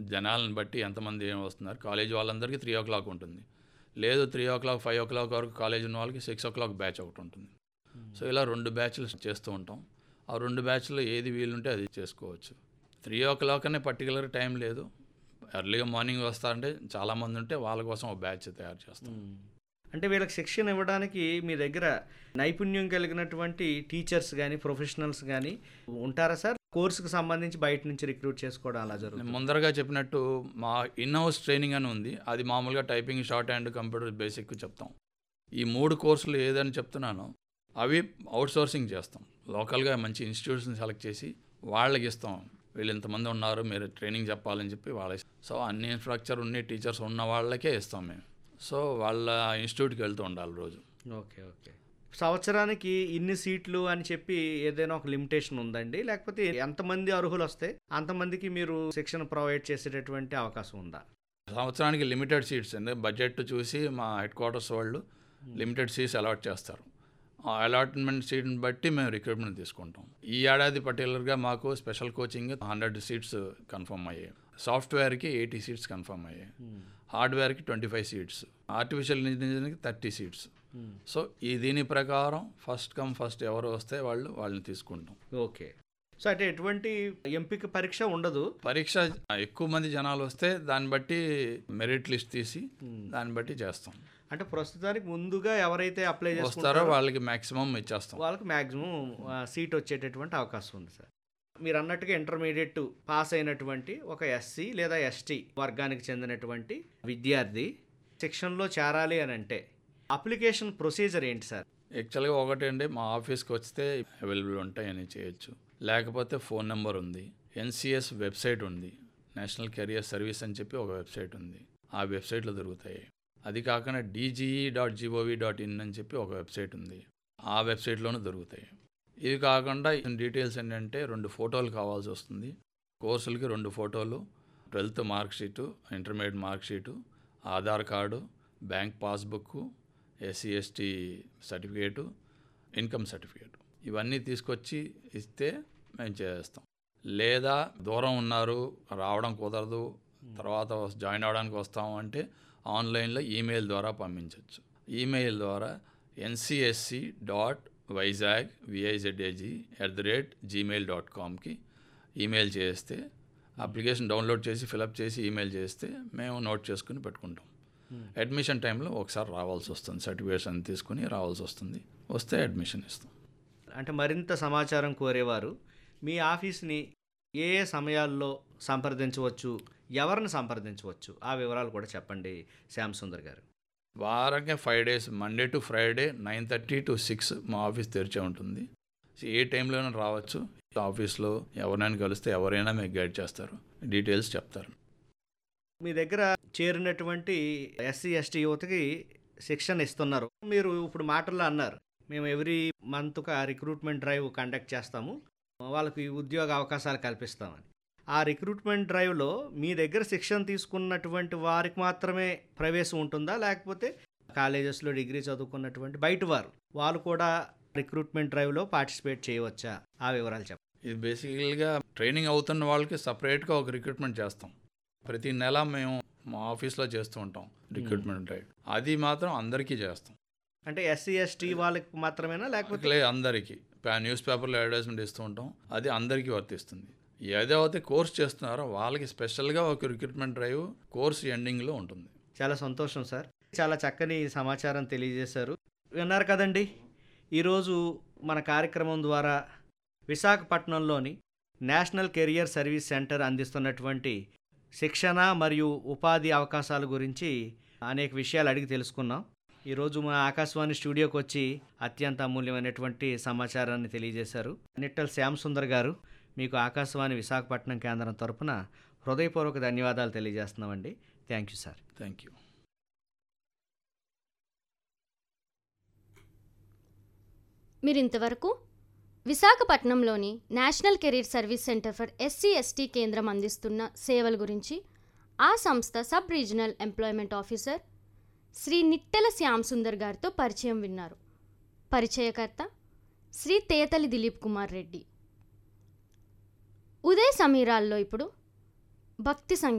జనాలను బట్టి ఎంతమంది ఏం వస్తున్నారు కాలేజ్ వాళ్ళందరికీ త్రీ ఓ క్లాక్ ఉంటుంది లేదు three o'clock five o'clock వరకు కాలేజ్ ఉన్న వాళ్ళకి సిక్స్ ఓ క్లాక్ బ్యాచ్ ఒకటి ఉంటుంది సో ఇలా రెండు బ్యాచ్లు చేస్తూ ఉంటాం ఆ రెండు బ్యాచ్లో ఏది వీలుంటే అది చేసుకోవచ్చు త్రీ ఓ క్లాక్ అనే పర్టికులర్ టైం లేదు ఎర్లీగా మార్నింగ్ వస్తారంటే చాలామంది ఉంటే వాళ్ళ కోసం ఒక బ్యాచ్ తయారు చేస్తాం అంటే వీళ్ళకి శిక్షణ ఇవ్వడానికి మీ దగ్గర నైపుణ్యం కలిగినటువంటి టీచర్స్ కానీ ప్రొఫెషనల్స్ కానీ ఉంటారా సార్ కోర్సుకు సంబంధించి బయట నుంచి రిక్రూట్ చేసుకోవడం అలా నేను జరుగుతుంది ముందరగా చెప్పినట్టు మా ఇన్ హౌస్ ట్రైనింగ్ అని ఉంది అది మామూలుగా typing shorthand computer basic చెప్తాం ఈ మూడు కోర్సులు ఏదని చెప్తున్నానో అవి అవుట్ సోర్సింగ్ చేస్తాం లోకల్గా మంచి ఇన్స్టిట్యూట్స్ని సెలెక్ట్ చేసి వాళ్ళకి ఇస్తాం వీళ్ళు ఇంతమంది ఉన్నారు మీరు ట్రైనింగ్ చెప్పాలని చెప్పి వాళ్ళ సో అన్ని ఇన్ఫ్రాస్ట్రక్చర్ ఉన్న టీచర్స్ ఉన్న వాళ్ళకే ఇస్తాం మేము సో వాళ్ళ ఇన్స్టిట్యూట్కి వెళ్తూ ఉండాలి రోజు ఓకే ఓకే సంవత్సరానికి ఇన్ని సీట్లు అని చెప్పి ఏదైనా ఒక లిమిటేషన్ ఉందండి లేకపోతే ఎంతమంది అర్హులు వస్తే అంతమందికి మీరు శిక్షణ ప్రొవైడ్ చేసేటటువంటి అవకాశం ఉందా సంవత్సరానికి లిమిటెడ్ సీట్స్ అండి బడ్జెట్ చూసి మా హెడ్ క్వార్టర్స్ వాళ్ళు లిమిటెడ్ సీట్స్ అలాట్ చేస్తారు ఆ అలాట్మెంట్ సీట్ని బట్టి మేము రిక్రూట్మెంట్ తీసుకుంటాం ఈ ఏడాది పర్టికులర్గా మాకు special coaching hundred seats confirm అయ్యాయి సాఫ్ట్వేర్కి ఎయిటీ సీట్స్ కన్ఫర్మ్ అయ్యాయి హార్డ్వేర్కి ట్వంటీ ఫైవ్ సీట్స్ ఆర్టిఫిషియల్ ఇంటెలిజెన్స్కి థర్టీ సీట్స్ సో ఈ దీని ప్రకారం ఫస్ట్ కమ్ ఫస్ట్ ఎవరు వస్తే వాళ్ళు వాళ్ళని తీసుకుంటాం ఓకే సో అంటే ఎటువంటి ఎంపిక పరీక్ష ఉండదు పరీక్ష ఎక్కువ మంది జనాలు వస్తే దాన్ని బట్టి మెరిట్ లిస్ట్ తీసి దాన్ని బట్టి చేస్తాం అంటే ప్రస్తుతానికి ముందుగా ఎవరైతే అప్లై వస్తారో చేస్తారో వాళ్ళకి మాక్సిమం ఇచ్చేస్తాం వాళ్ళకి మ్యాక్సిమం సీట్ వచ్చేటటువంటి అవకాశం ఉంది సార్ మీరు అన్నట్టుగా ఇంటర్మీడియట్ పాస్ అయినటువంటి ఒక ఎస్సీ లేదా ఎస్టీ వర్గానికి చెందినటువంటి విద్యార్థి శిక్షణలో చేరాలి అని అంటే అప్లికేషన్ ప్రొసీజర్ ఏంటి సార్ యాక్చువల్గా ఒకటి అండి మా ఆఫీస్కి వస్తే అవైలబుల్ ఉంటాయని చేయొచ్చు లేకపోతే ఫోన్ నెంబర్ ఉంది ఎన్సిఎస్ వెబ్సైట్ ఉంది నేషనల్ కెరియర్ సర్వీస్ అని చెప్పి ఒక వెబ్సైట్ ఉంది ఆ వెబ్సైట్లో దొరుకుతాయి అది కాకుండా DGE dot GOV dot in అని చెప్పి ఒక వెబ్సైట్ ఉంది ఆ వెబ్సైట్లోనూ దొరుకుతాయి ఇది కాకుండా డీటెయిల్స్ ఏంటంటే రెండు ఫోటోలు కావాల్సి వస్తుంది కోర్సులకి రెండు ఫోటోలు twelfth mark sheet intermediate mark sheet Aadhaar card bank passbook SC ST certificate income certificate ఇవన్నీ తీసుకొచ్చి ఇస్తే మేము చేస్తాం లేదా దూరం ఉన్నారు రావడం కుదరదు తర్వాత వస్- జాయిన్ అవడానికి వస్తాం అంటే ఆన్లైన్లో ఈమెయిల్ ద్వారా పంపించవచ్చు ఈమెయిల్ ద్వారా NCSC dot Vizag VIZAG at the rate Gmail dot కామ్కి ఈమెయిల్ చేస్తే అప్లికేషన్ డౌన్లోడ్ చేసి ఫిలప్ చేసి ఈమెయిల్ చేస్తే మేము నోట్ చేసుకుని పెట్టుకుంటాం అడ్మిషన్ టైంలో ఒకసారి రావాల్సి వస్తుంది సర్టిఫికేట్స్ అన్ని తీసుకుని రావాల్సి వస్తుంది వస్తే అడ్మిషన్ ఇస్తాం అంటే మరింత సమాచారం కోరేవారు మీ ఆఫీస్ని ఏ ఏ సమయాల్లో సంప్రదించవచ్చు ఎవరిని సంప్రదించవచ్చు ఆ వివరాలు కూడా చెప్పండి శ్యామ్ సుందర్ గారు వారంగా five days Monday to Friday nine thirty to six మా ఆఫీస్ తెరిచే ఉంటుంది సో ఏ టైంలోనైనా రావచ్చు ఆఫీస్లో ఎవరైనా కలిస్తే ఎవరైనా మీకు గైడ్ చేస్తారు డీటెయిల్స్ చెప్తారు మీ దగ్గర చేరినటువంటి ఎస్సీ ఎస్టీ యువతకి శిక్షణ ఇస్తున్నారు మీరు ఇప్పుడు మాటల్లో అన్నారు మేము ఎవ్రీ మంత్ ఒక రిక్రూట్మెంట్ డ్రైవ్ కండక్ట్ చేస్తాము వాళ్ళకి ఉద్యోగ అవకాశాలు కల్పిస్తామని ఆ రిక్రూట్మెంట్ డ్రైవ్లో మీ దగ్గర శిక్షణ తీసుకున్నటువంటి వారికి మాత్రమే ప్రవేశం ఉంటుందా లేకపోతే కాలేజెస్లో డిగ్రీ చదువుకున్నటువంటి బయట వారు వాళ్ళు కూడా రిక్రూట్మెంట్ డ్రైవ్లో పార్టిసిపేట్ చేయవచ్చా ఆ వివరాలు చెప్పండి ఇది బేసికల్గా ట్రైనింగ్ అవుతున్న వాళ్ళకి సపరేట్గా ఒక రిక్రూట్మెంట్ చేస్తాం ప్రతి నెల మేము మా ఆఫీస్లో చేస్తూ ఉంటాం రిక్రూట్మెంట్ డ్రైవ్ అది మాత్రం అందరికీ చేస్తాం అంటే ఎస్సీ ఎస్టీ వాళ్ళకి మాత్రమేనా లేకపోతే లే అందరికీ పా- న్యూస్ పేపర్లో అడ్వర్టైజ్మెంట్ ఇస్తూ ఉంటాం అది అందరికీ వర్తిస్తుంది ఏదైతే కోర్స్ చేస్తున్నారో వాళ్ళకి స్పెషల్గా ఒక రిక్రూట్మెంట్ డ్రైవ్ కోర్స్ ఎండింగ్లో ఉంటుంది చాలా సంతోషం సార్ చాలా చక్కని సమాచారం తెలియజేశారు విన్నారు కదండి ఈరోజు మన కార్యక్రమం ద్వారా విశాఖపట్నంలోని నేషనల్ కెరియర్ సర్వీస్ సెంటర్ అందిస్తున్నటువంటి శిక్షణ మరియు ఉపాధి అవకాశాల గురించి అనేక విషయాలు అడిగి తెలుసుకున్నాం ఈరోజు మా ఆకాశవాణి స్టూడియోకి వచ్చి అత్యంత అమూల్యమైనటువంటి సమాచారాన్ని తెలియజేశారు నిట్టల్ శ్యామ్ సుందర్ గారు మీకు ఆకాశవాణి విశాఖపట్నం కేంద్రం తరపున హృదయపూర్వక ధన్యవాదాలు తెలియజేస్తున్నామండి thank you sir thank you మీరు ఇంతవరకు విశాఖపట్నంలోని national career service centre for SC ST కేంద్రం అందిస్తున్న సేవల గురించి ఆ సంస్థ sub regional employment officer Shri Nittela Shyam Sundar గారితో పరిచయం విన్నారు పరిచయకర్త శ్రీ తేతలి దిలీప్ కుమార్ రెడ్డి ఉదయ్ సమీరాల్లో ఇప్పుడు భక్తి సంగీతం